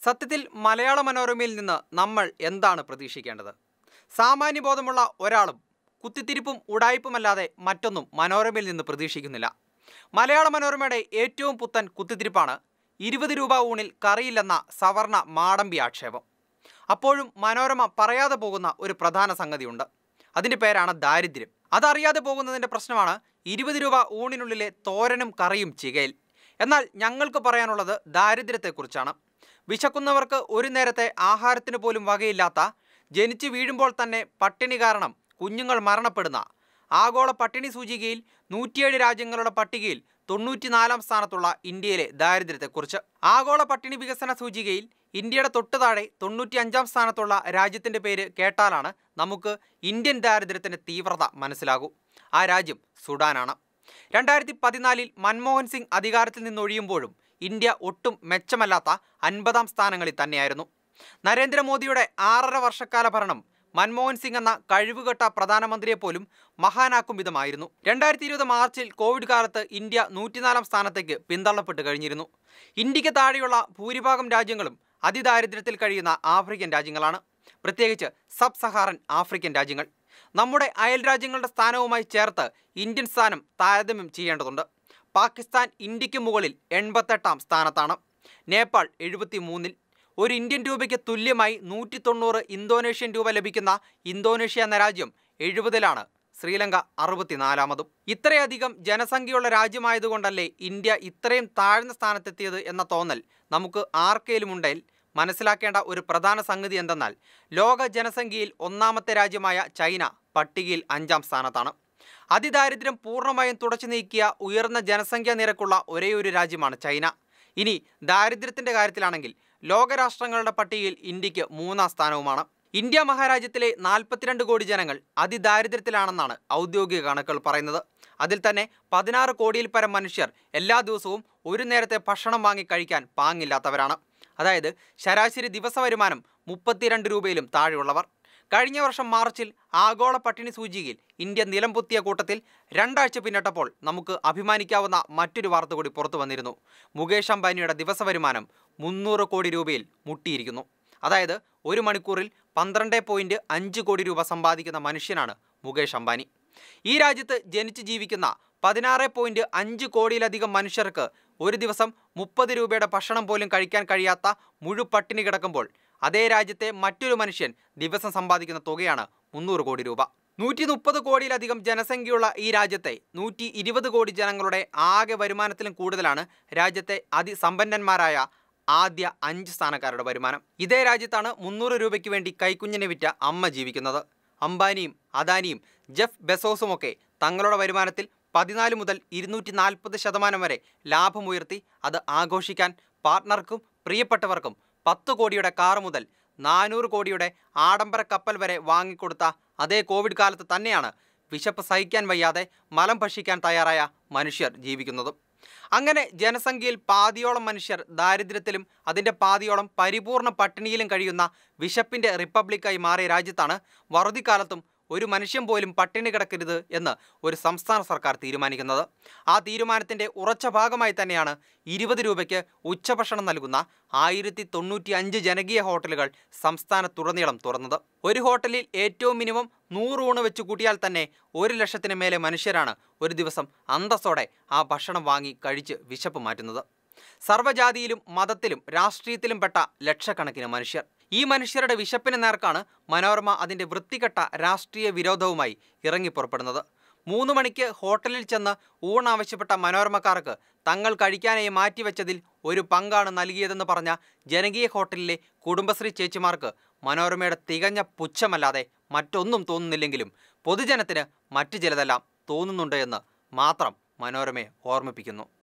സത്യത്തിൽ മലയാള മനോരമയിൽ നിന്ന് നമ്മൾ എന്താണ് പ്രതീക്ഷിക്കേണ്ടത് സാമാന്യബോധമുള്ള ഒരാളും കുത്തിത്തിരിപ്പും ഉടായ്പുമല്ലാതെ മറ്റൊന്നും മനോരമയിൽ നിന്ന് പ്രതീക്ഷിക്കുന്നില്ല മലയാള മനോരമയുടെ ഏറ്റവും പുത്തൻ കുത്തിത്തിരിപ്പാണ് ഇരുപത് രൂപ ഊണിൽ കറിയില്ലെന്ന സവർണ മാടമ്പി ആക്ഷേപം അപ്പോഴും മനോരമ പറയാതെ പോകുന്ന ഒരു പ്രധാന സംഗതിയുണ്ട് അതിൻ്റെ പേരാണ് ദാരിദ്ര്യം അതറിയാതെ പോകുന്നതിൻ്റെ പ്രശ്നമാണ് ഇരുപത് രൂപ ഊണിനുള്ളിലെ തോരനും കറിയും ചികയിൽ എന്നാൽ ഞങ്ങൾക്ക് പറയാനുള്ളത് ദാരിദ്ര്യത്തെക്കുറിച്ചാണ് വിശക്കുന്നവർക്ക് ഒരു നേരത്തെ ആഹാരത്തിന് പോലും വകയില്ലാത്ത ജനിച്ചു വീഴുമ്പോൾ തന്നെ പട്ടിണി കാരണം കുഞ്ഞുങ്ങൾ മരണപ്പെടുന്ന ആഗോള പട്ടിണി സൂചികയിൽ നൂറ്റിയേഴ് രാജ്യങ്ങളുടെ പട്ടികയിൽ തൊണ്ണൂറ്റിനാലാം സ്ഥാനത്തുള്ള ഇന്ത്യയിലെ ദാരിദ്ര്യത്തെക്കുറിച്ച് ആഗോള പട്ടിണി വികസന സൂചികയിൽ ഇന്ത്യയുടെ തൊട്ടു താഴെ തൊണ്ണൂറ്റി അഞ്ചാം സ്ഥാനത്തുള്ള രാജ്യത്തിൻ്റെ പേര് കേട്ടാലാണ് നമുക്ക് ഇന്ത്യൻ ദാരിദ്ര്യത്തിൻ്റെ തീവ്രത മനസ്സിലാകൂ ആ രാജ്യം സുഡാനാണ് രണ്ടായിരത്തി പതിനാലിൽ മൻമോഹൻ സിംഗ് അധികാരത്തിൽ നിന്നൊഴിയുമ്പോഴും ഇന്ത്യ ഒട്ടും മെച്ചമല്ലാത്ത അൻപതാം സ്ഥാനങ്ങളിൽ തന്നെയായിരുന്നു നരേന്ദ്രമോദിയുടെ ആറര വർഷക്കാല ഭരണം മൻമോഹൻ സിംഗ് എന്ന കഴിവുകെട്ട പ്രധാനമന്ത്രിയെ പോലും മഹാനാക്കും വിധമായിരുന്നു രണ്ടായിരത്തി ഇരുപത് മാർച്ചിൽ കോവിഡ് കാലത്ത് ഇന്ത്യ നൂറ്റിനാലാം സ്ഥാനത്തേക്ക് പിന്തള്ളപ്പെട്ട് കഴിഞ്ഞിരുന്നു ഇന്ത്യക്ക് താഴെയുള്ള ഭൂരിഭാഗം രാജ്യങ്ങളും അതിദാരിദ്ര്യത്തിൽ കഴിയുന്ന ആഫ്രിക്കൻ രാജ്യങ്ങളാണ് പ്രത്യേകിച്ച് സബ് സഹാറൻ ആഫ്രിക്കൻ രാജ്യങ്ങൾ നമ്മുടെ അയൽ രാജ്യങ്ങളുടെ സ്ഥാനവുമായി ചേർത്ത് ഇന്ത്യൻ സ്ഥാനം താരതമ്യം ചെയ്യേണ്ടതുണ്ട് പാകിസ്ഥാൻ ഇന്ത്യക്ക് മുകളിൽ എൺപത്തെട്ടാം സ്ഥാനത്താണ് നേപ്പാൾ എഴുപത്തി മൂന്നിൽ ഒരു ഇന്ത്യൻ രൂപയ്ക്ക് തുല്യമായി നൂറ്റി തൊണ്ണൂറ് ഇന്തോനേഷ്യൻ രൂപ ലഭിക്കുന്ന ഇന്തോനേഷ്യ എന്ന രാജ്യം എഴുപതിലാണ് ശ്രീലങ്ക അറുപത്തിനാലാമതും ഇത്രയധികം ജനസംഖ്യയുള്ള രാജ്യമായതുകൊണ്ടല്ലേ ഇന്ത്യ ഇത്രയും താഴ്ന്ന സ്ഥാനത്തെത്തിയത് എന്ന തോന്നൽ നമുക്ക് ആർക്കേലും ഉണ്ടെങ്കിൽ മനസ്സിലാക്കേണ്ട ഒരു പ്രധാന സംഗതി എന്തെന്നാൽ ലോക ജനസംഖ്യയിൽ ഒന്നാമത്തെ രാജ്യമായ ചൈന പട്ടികയിൽ അഞ്ചാം സ്ഥാനത്താണ് അതിദാരിദ്ര്യം പൂർണ്ണമായും തുടച്ചു നീക്കിയ ഉയർന്ന ജനസംഖ്യാ നിരക്കുള്ള ഒരേയൊരു രാജ്യമാണ് ചൈന ഇനി ദാരിദ്ര്യത്തിൻ്റെ കാര്യത്തിലാണെങ്കിൽ ലോകരാഷ്ട്രങ്ങളുടെ പട്ടികയിൽ ഇന്ത്യക്ക് മൂന്നാം സ്ഥാനവുമാണ് ഇന്ത്യ മഹാരാജ്യത്തിലെ നാൽപ്പത്തിരണ്ട് കോടി ജനങ്ങൾ അതിദാരിദ്ര്യത്തിലാണെന്നാണ് ഔദ്യോഗിക കണക്കുകൾ പറയുന്നത് അതിൽ തന്നെ പതിനാറ് കോടിയിൽ പരം മനുഷ്യർ എല്ലാ ദിവസവും ഒരു നേരത്തെ ഭക്ഷണം വാങ്ങി കഴിക്കാൻ പാങ്ങില്ലാത്തവരാണ് അതായത് ശരാശരി ദിവസ വരുമാനം മുപ്പത്തിരണ്ട് രൂപയിലും താഴെയുള്ളവർ കഴിഞ്ഞ വർഷം മാർച്ചിൽ ആഗോള പട്ടിണി സൂചികയിൽ ഇന്ത്യ നിലംപൊത്തിയ കൂട്ടത്തിൽ രണ്ടാഴ്ച പിന്നിട്ടപ്പോൾ നമുക്ക് അഭിമാനിക്കാവുന്ന മറ്റൊരു വാർത്ത കൂടി പുറത്തു വന്നിരുന്നു മുകേഷ് അംബാനിയുടെ ദിവസ വരുമാനം മുന്നൂറ് കോടി രൂപയിൽ മുട്ടിയിരിക്കുന്നു അതായത് ഒരു മണിക്കൂറിൽ പന്ത്രണ്ട് പോയിൻറ്റ് അഞ്ച് കോടി രൂപ സമ്പാദിക്കുന്ന മനുഷ്യനാണ് മുകേഷ് അംബാനി ഈ രാജ്യത്ത് ജനിച്ച് ജീവിക്കുന്ന പതിനാറ് പോയിൻറ്റ് അഞ്ച് കോടിയിലധികം മനുഷ്യർക്ക് ഒരു ദിവസം മുപ്പത് രൂപയുടെ ഭക്ഷണം പോലും കഴിക്കാൻ കഴിയാത്ത മുഴു പട്ടിണി കിടക്കുമ്പോൾ അതേ രാജ്യത്തെ മറ്റൊരു മനുഷ്യൻ ദിവസം സമ്പാദിക്കുന്ന തുകയാണ് മുന്നൂറ് കോടി രൂപ നൂറ്റി മുപ്പത് കോടിയിലധികം ജനസംഖ്യയുള്ള ഈ രാജ്യത്തെ നൂറ്റി ഇരുപത് കോടി ജനങ്ങളുടെ ആകെ വരുമാനത്തിലും കൂടുതലാണ് രാജ്യത്തെ അതിസമ്പന്നന്മാരായ ആദ്യ അഞ്ച് സ്ഥാനക്കാരുടെ വരുമാനം ഇതേ രാജ്യത്താണ് മുന്നൂറ് രൂപയ്ക്ക് വേണ്ടി കൈക്കുഞ്ഞിനെ വിറ്റ അമ്മ ജീവിക്കുന്നത് അംബാനിയും അദാനിയും ജെഫ് ബെസോസുമൊക്കെ തങ്ങളുടെ വരുമാനത്തിൽ പതിനാല് മുതൽ ഇരുന്നൂറ്റി നാൽപ്പത് ശതമാനം വരെ ലാഭമുയർത്തി അത് ആഘോഷിക്കാൻ പാർട്ട്ണർക്കും പ്രിയപ്പെട്ടവർക്കും പത്ത് കോടിയുടെ കാർ മുതൽ നാനൂറ് കോടിയുടെ ആഡംബര കപ്പൽ വരെ വാങ്ങിക്കൊടുത്ത അതേ കോവിഡ് കാലത്ത് തന്നെയാണ് വിശപ്പ് സഹിക്കാൻ വയ്യാതെ മലം ഭക്ഷിക്കാൻ തയ്യാറായ മനുഷ്യർ ജീവിക്കുന്നതും അങ്ങനെ ജനസംഖ്യയിൽ പാതിയോളം മനുഷ്യർ ദാരിദ്ര്യത്തിലും അതിൻ്റെ പാതിയോളം പരിപൂർണ പട്ടിണിയിലും കഴിയുന്ന വിശപ്പിൻ്റെ റിപ്പബ്ലിക്കായി മാറിയ രാജ്യത്താണ് വറുതിക്കാലത്തും ഒരു മനുഷ്യൻ പോലും പട്ടിണി കിടക്കരുത് എന്ന് ഒരു സംസ്ഥാന സർക്കാർ തീരുമാനിക്കുന്നത് ആ തീരുമാനത്തിൻ്റെ ഉറച്ച ഭാഗമായി തന്നെയാണ് ഇരുപത് രൂപയ്ക്ക് ഉച്ചഭക്ഷണം നൽകുന്ന ആയിരത്തി തൊണ്ണൂറ്റി അഞ്ച് ജനകീയ ഹോട്ടലുകൾ സംസ്ഥാനത്തുടനീളം തുറന്നത് ഒരു ഹോട്ടലിൽ ഏറ്റവും മിനിമം നൂറ് ഊണ് വെച്ച് കൂട്ടിയാൽ തന്നെ ഒരു ലക്ഷത്തിന് മേലെ മനുഷ്യരാണ് ഒരു ദിവസം അന്തസ്സോടെ ആ ഭക്ഷണം വാങ്ങി കഴിച്ച് വിശപ്പ് മാറ്റുന്നത് സർവ്വജാതിയിലും മതത്തിലും രാഷ്ട്രീയത്തിലും പെട്ട ലക്ഷക്കണക്കിന് മനുഷ്യർ ഈ മനുഷ്യരുടെ വിശപ്പിന് നേർക്കാണ് മനോരമ അതിൻ്റെ വൃത്തികെട്ട രാഷ്ട്രീയ വിരോധവുമായി ഇറങ്ങിപ്പുറപ്പെടുന്നത് മൂന്ന് മണിക്ക് ഹോട്ടലിൽ ചെന്ന് ഊണാവശ്യപ്പെട്ട മനോരമക്കാർക്ക് തങ്ങൾ കഴിക്കാനായി മാറ്റിവെച്ചതിൽ ഒരു പങ്കാണ് നൽകിയതെന്ന് പറഞ്ഞ ജനകീയ ഹോട്ടലിലെ കുടുംബശ്രീ ചേച്ചിമാർക്ക് മനോരമയുടെ തികഞ്ഞ പുച്ഛമല്ലാതെ മറ്റൊന്നും തോന്നുന്നില്ലെങ്കിലും പൊതുജനത്തിന് മറ്റു ചിലതെല്ലാം തോന്നുന്നുണ്ട് എന്ന് മാത്രം മനോരമയെ ഓർമ്മിപ്പിക്കുന്നു